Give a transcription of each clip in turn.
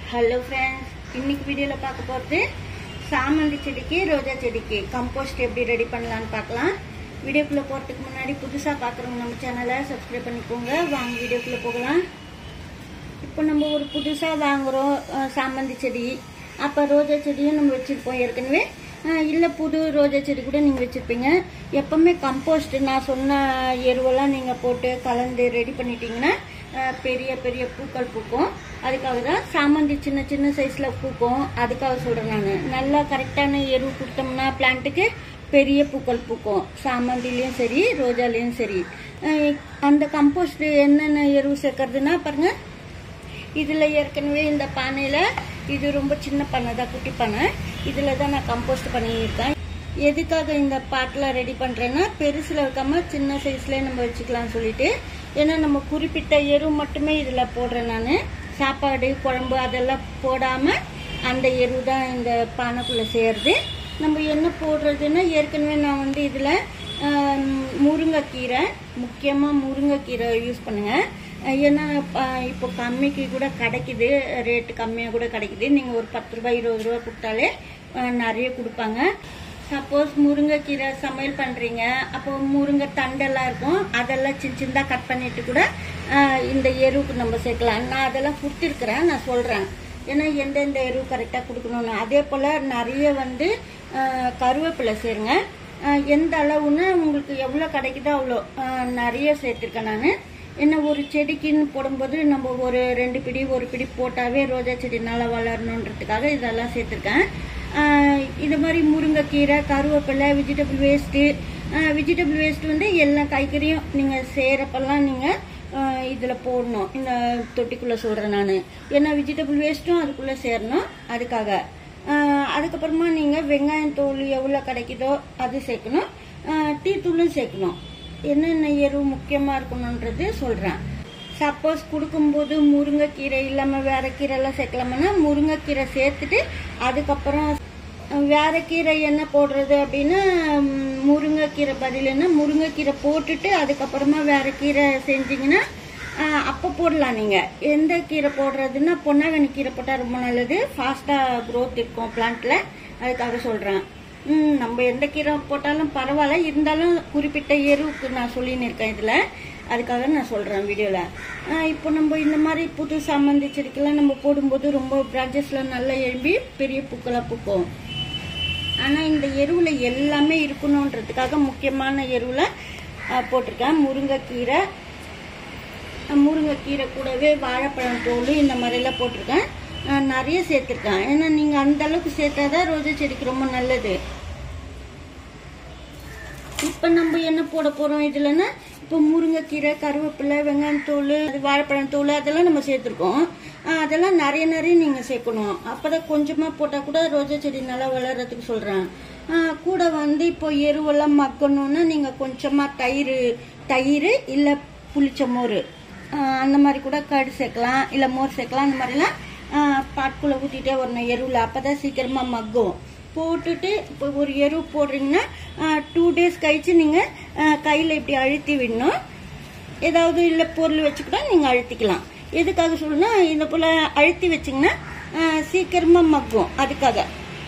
hello friends இன்னைக்கு வீடியோவில் பார்க்க போகிறது சாமந்தி செடிக்கு ரோஜா செடிக்கு கம்போஸ்ட் எப்படி ரெடி பண்ணலான்னு பார்க்கலாம் வீடியோக்குள்ளே போகிறதுக்கு முன்னாடி புதுசாக பார்க்குறவங்க நம்ம சேனலை சப்ஸ்கிரைப் பண்ணிக்கோங்க வாங்க வீடியோக்குள்ளே போகலாம் இப்போ நம்ம ஒரு புதுசாக வாங்குகிறோம் அஹ், சாமந்தி செடி அப்போ ரோஜா செடியும் நம்ம வச்சுருப்போம் ஏற்கனவே இல்லை புது ரோஜா செடி கூட நீங்கள் வச்சுருப்பீங்க எப்போவுமே கம்போஸ்ட் நான் சொன்ன எருவெல்லாம் நீங்கள் போட்டு கலந்து ரெடி பண்ணிட்டீங்கன்னா அஹ், பெரிய பெரிய பூக்கள் பூக்கும் அதுக்காக தான் சாமந்தி சின்ன சின்ன சைஸில் பூக்கும் அதுக்காக சொல்கிறேன் நான் நல்லா கரெக்டான எருவு கொடுத்தோம்னா பிளான்ட்டுக்கு பெரிய பூக்கள் பூக்கும் சாமந்திலையும் சரி ரோஜாலையும் சரி அஹ், அந்த கம்போஸ்ட் என்னென்ன எருவு சேர்க்கறதுன்னா பாருங்கள் இதில் ஏற்கனவே இந்த பானையில் இது ரொம்ப சின்ன பானை தான் குட்டி பானை இதில் தான் நான் கம்போஸ்ட் பண்ணியிருக்கேன் எதுக்காக இந்த பாட்டில் ரெடி பண்ணுறேன்னா பெருசில் வைக்காம சின்ன சைஸ்லேயே நம்ம வச்சுக்கலாம்னு சொல்லிட்டு ஏன்னா நம்ம குறிப்பிட்ட எரு மட்டுமே இதில் போடுறேன் நான் சாப்பாடு குழம்பு அதெல்லாம் போடாமல் அந்த எரு தான் இந்த பானைக்குள்ளே சேருது நம்ம என்ன போடுறதுன்னா ஏற்கனவே நான் வந்து இதில் முருங்கைக்கீரை முக்கியமாக முருங்கைக்கீரை யூஸ் பண்ணுங்கள் ஏன்னா ப- இப்போ கம்மிக்கு கூட கிடைக்குது ரேட்டு கம்மியாக கூட கிடைக்குது நீங்கள் ஒரு பத்து ரூபாய் இருபது ரூபா கொடுத்தாலே அஹ், நிறைய கொடுப்பாங்க சப்போஸ் முருங்கைக்கீரை சமையல் பண்ணுறீங்க அப்போ முருங்கை தண்டெல்லாம் இருக்கும் அதெல்லாம் சின்ன சின்னதாக கட் பண்ணிட்டு கூட அஹ், இந்த எருவுக்கு நம்ம சேர்க்கலாம் நான் அதெல்லாம் கொடுத்துருக்குறேன் நான் சொல்கிறேன் ஏன்னா எந்தெந்த எருவு கரெக்டாக கொடுக்கணும்னு அதே போல் நிறைய வந்து அஹ், கருவேப்பிலை சேருங்க அஹ், எந்த அளவுன்னு உங்களுக்கு எவ்வளோ கிடைக்குதோ அவ்வளோ அஹ், நிறைய சேர்த்துருக்கேன் நான் என்ன ஒரு செடிக்குன்னு போடும்போது நம்ம ஒரு ரெண்டு பிடி ஒரு பிடி போட்டாவே ரோஜா செடி நல்லா வளரணுன்றதுக்காக இதெல்லாம் சேர்த்துருக்கேன் ஆஹ் இது மாதிரி முருங்கைக்கீரை கருவேப்பிலை வெஜிடபிள் வேஸ்ட்டு வெஜிடபிள் வேஸ்ட் வந்து எல்லா காய்கறியும் நீங்கள் செய்கிறப்பெல்லாம் நீங்கள் இதில் போடணும் இந்த தொட்டிக்குள்ளே சொல்கிறேன் நான் ஏன்னா வெஜிடபிள் வேஸ்ட்டும் அதுக்குள்ளே சேரணும் அதுக்காக ஆஹ் அதுக்கப்புறமா நீங்கள் வெங்காயம் தோல் எவ்வளோ கிடைக்குதோ அது சேர்க்கணும் ஆஹ் டீ தூளும் சேர்க்கணும் என்னென்ன எரு முக்கியமாக இருக்கணுன்றது சொல்கிறேன் சப்போஸ் கொடுக்கும்போது முருங்கைக்கீரை இல்லாமல் வேற கீரைலாம் சேர்க்கலாமன்னா முருங்கைக்கீரை சேர்த்துட்டு அதுக்கப்புறம் வேற கீரை என்ன போடுறது அப்படின்னா ம், முருங்கைக்கீரை பதிலுன்னா முருங்கைக்கீரை போட்டுட்டு அதுக்கப்புறமா வேற கீரை செஞ்சீங்கன்னா ஆஹ், அப்போ போடலாம் நீங்கள் எந்த கீரை போடுறதுன்னா பொன்னாங்கண்ணி கீரை போட்டால் ரொம்ப நல்லது ஃபாஸ்ட்டாக க்ரோத் இருக்கும் பிளான்ட்டில் அதுக்காக சொல்கிறேன் ம், நம்ம எந்த கீரை போட்டாலும் பரவாயில்ல இருந்தாலும் குறிப்பிட்ட எருவுக்கு நான் சொல்லின்னு இருக்கேன் இதில் அதுக்காக நான் சொல்கிறேன் வீடியோவில் இப்போ நம்ம இந்த மாதிரி புது சாமந்தி செடிக்கெல்லாம் நம்ம போடும்போது ரொம்ப பிரான்ச்சஸில் நல்லா எழும்பி பெரிய பூக்களாக பூக்கும் ஆனால் இந்த எருவில் எல்லாமே இருக்கணுன்றதுக்காக முக்கியமான எருவில் போட்டிருக்கேன் முருங்கைக்கீரை அஹ், முருங்கைக்கீரை கூடவே வாழைப்பழம் தோல் இந்த மாதிரிலாம் போட்டிருக்கேன் அஹ், நிறைய சேர்த்துருக்கேன் ஏன்னா நீங்கள் அந்த அளவுக்கு சேர்த்தாதான் ரோஜா செடிக்கு ரொம்ப நல்லது இப்போ நம்ம என்ன போட போகிறோம் இதுலன்னா இப்போ முருங்கைக்கீரை கருவேப்பிலை வெங்காயம் தோல் அது வாழைப்பழம் தோல் அதெல்லாம் நம்ம சேர்த்துருக்கோம் ஆஹ் அதெல்லாம் நிறைய நிறைய நீங்கள் சேர்க்கணும் அப்போ தான் கொஞ்சமாக போட்டால் கூட ரோஜா செடி நல்லா வளர்கிறதுக்கு சொல்கிறேன் கூட வந்து இப்போ எருவெல்லாம் மக்கணும்னா நீங்கள் கொஞ்சமாக தயிர் தயிர் இல்லை புளிச்ச மோர் ஆஹ் அந்த மாதிரி கூட கடு சேர்க்கலாம் இல்லை மோர் சேர்க்கலாம் அந்த மாதிரிலாம் பாட்டுக்குள்ளே ஊற்றிட்டே வரணும் எருவில் அப்போ தான் சீக்கிரமாக மக்கும் போட்டுட்டு இப்போ ஒரு எரு போடுறீங்கன்னா டூ டேஸ் கழிச்சு நீங்கள் கையில் இப்படி அழுத்தி விடணும் ஏதாவது இல்லை பொருள் வச்சு கூட நீங்கள் அழுத்திக்கலாம் எதுக்காக சொல்லணும்னா இந்த போல் அழுத்தி வச்சிங்கன்னா சீக்கிரமாக மக்கும் அதுக்காக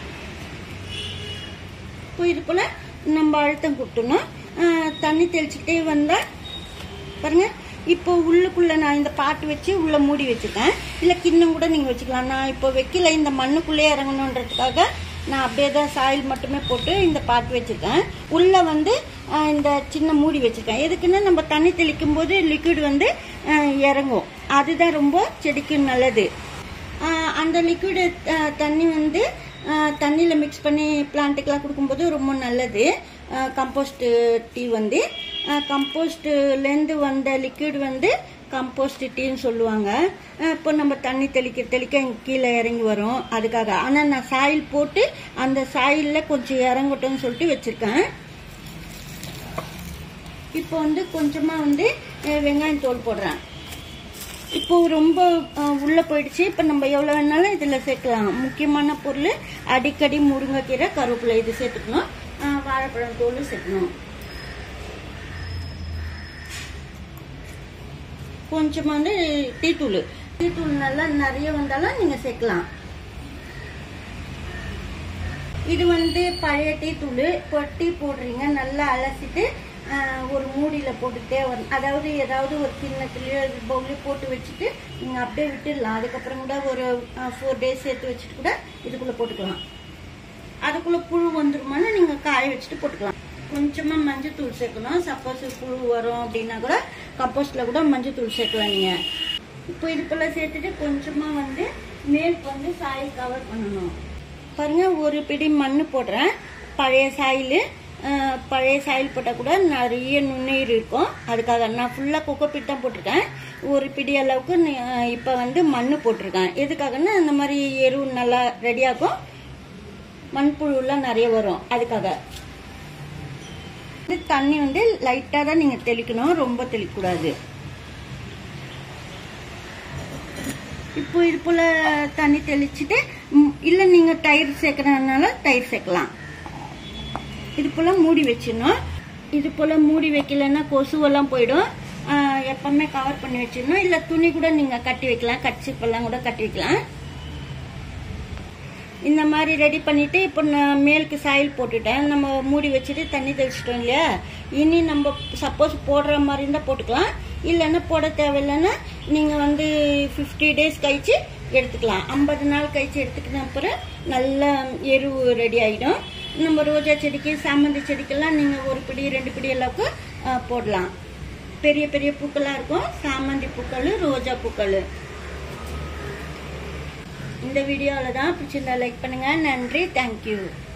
இப்போ இது போல் நம்ம அழுத்தம் கொடுத்துடணும் ஆஹ் தண்ணி தெளிச்சுக்கிட்டே வந்தால் பாருங்க இப்போ உள்ளுக்குள்ள நான் இந்த பாட்டு வச்சு உள்ள மூடி வச்சுருக்கேன் இல்லை கிண்ணம் கூட நீங்கள் வச்சுக்கலாம் நான் இப்போ வைக்கல இந்த மண்ணுக்குள்ளே இறங்கணுன்றதுக்காக நான் அப்படியே தான் சாயில் மட்டுமே போட்டு இந்த பாட்டு வச்சுருக்கேன் உள்ளே வந்து ஆஹ், இந்த சின்ன மூடி வச்சுருக்கேன் எதுக்குன்னா நம்ம தண்ணி தெளிக்கும் போது லிக்விட் வந்து ஆஹ், இறங்கும் அதுதான் ரொம்ப செடிக்கு நல்லது ஆஹ், அந்த லிக்விடு தண்ணி வந்து தண்ணியில் மிக்ஸ் பண்ணி பிளான்ட்டுக்கெலாம் கொடுக்கும்போது ரொம்ப நல்லது கம்போஸ்ட் டீ வந்து கம்போஸ்ட்லேருந்து வந்த லிக்விட் வந்து கம்போஸ்ட் டீன்னு சொல்லுவாங்க அஹ் இப்போ நம்ம தண்ணி தெளிக்க தெளிக்க இங்க கீழே இறங்கி வரும் அதுக்காக ஆனால் நான் சாயில் போட்டு அந்த சாயிலில் கொஞ்சம் இறங்கட்டும்னு சொல்லிட்டு வச்சுருக்கேன் இப்போ வந்து கொஞ்சமாக வந்து அஹ் வெங்காயம் தோல் போடுறேன் இப்போ ரொம்ப அஹ், உள்ள போயிடுச்சு இப்போ நம்ம எவ்வளோ வேணாலும் இதில் சேர்க்கலாம் முக்கியமான பொருள் அடிக்கடி முருங்கைக்கீரை கருவேப்பிலை இது சேர்த்துக்கணும் அஹ், வாழைப்பழம் தோல் சேர்க்கணும் கொஞ்சமாக வந்து டீ தூள் டீ தூள் நல்லா நிறைய வந்தாலும் நீங்க சேர்க்கலாம் இது வந்து பழைய டீ தூள் இப்போ டீ போடுறீங்க நல்லா அலசிட்டு ஆஹ், ஒரு மூடியில் போட்டுக்கிட்டே வரணும் அதாவது ஏதாவது ஒரு கிண்ணத்துலையோ பவுலையோ போட்டு வச்சுட்டு நீங்கள் அப்படியே விட்டுடலாம் அதுக்கப்புறம் கூட ஒரு ஃபோர் டேஸ் சேர்த்து வச்சுட்டு கூட இதுக்குள்ளே போட்டுக்கலாம் அதுக்குள்ளே புழு வந்துருமான்னு நீங்கள் காய வச்சுட்டு போட்டுக்கலாம் கொஞ்சமாக மஞ்சள் தூள் சேர்க்கணும் சப்போஸ் புழு வரும் அப்படின்னா கூட கம்போஸ்டில் கூட மஞ்சள் தூள் சேர்க்கலாம் நீங்கள் இப்போ இதுக்குள்ளே சேர்த்துட்டு கொஞ்சமாக வந்து மேற்கு வந்து சாயில் கவர் பண்ணணும் பாருங்க ஒரு பிடி மண் போடுறேன் பழைய சாயில் பழைய சாயில் போட்டால் கூட நிறைய நுண்ணுயிர் இருக்கும் அதுக்காக நான் ஃபுல்லாக கொக்கோபிட் தான் போட்டிருக்கேன் ஒரு பிடி அளவுக்கு இப்போ வந்து மண் போட்டிருக்கேன் எதுக்காகன்னா அந்த மாதிரி எரு நல்லா ரெடியாகும் மண்புழுலாம் நிறைய வரும் அதுக்காக இது தண்ணி வந்து லைட்டாக தான் நீங்கள் தெளிக்கணும் ரொம்ப தெளிக்கக்கூடாது இப்போ இது போல் தண்ணி தெளிச்சுட்டு ம், இல்லை நீங்கள் தயிர் சேர்க்கறதுனால தயிர் சேர்க்கலாம் இது போல் மூடி வச்சிடணும் இது போல் மூடி வைக்கலன்னா கொசுவெல்லாம் போயிடும் ஆஹ், எப்பவுமே கவர் பண்ணி வச்சிடணும் இல்லை துணி கூட நீங்கள் கட்டி வைக்கலாம் கட்சிப்பெல்லாம் கூட கட்டி வைக்கலாம் இந்த மாதிரி ரெடி பண்ணிட்டு இப்போ நான் மேலுக்கு சாயில் போட்டுட்டேன் நம்ம மூடி வச்சுட்டு தண்ணி தெளிச்சிட்டோம் இல்லையா இனி நம்ம சப்போஸ் போடுற மாதிரி இருந்தால் போட்டுக்கலாம் இல்லைன்னா போட தேவையில்லைன்னா நீங்கள் வந்து ஃபிஃப்டி டேஸ் கழிச்சு எடுத்துக்கலாம் ஐம்பது நாள் கழிச்சு எடுத்துக்கின அப்புறம் நல்லா எரு ரெடி ஆகிடும் நம்ம ரோஜா செடிக்கு சாமந்தி செடிக்கெல்லாம் நீங்கள் ஒரு பிடி ரெண்டு பிடி அளவுக்கு ஆ, போடலாம் பெரிய பெரிய பூக்களாக இருக்கும் சாமந்தி பூக்கள் ரோஜா பூக்கள் இந்த வீடியோவில் தான் பிடிச்சிருந்தா லைக் பண்ணுங்கள் நன்றி தேங்க்யூ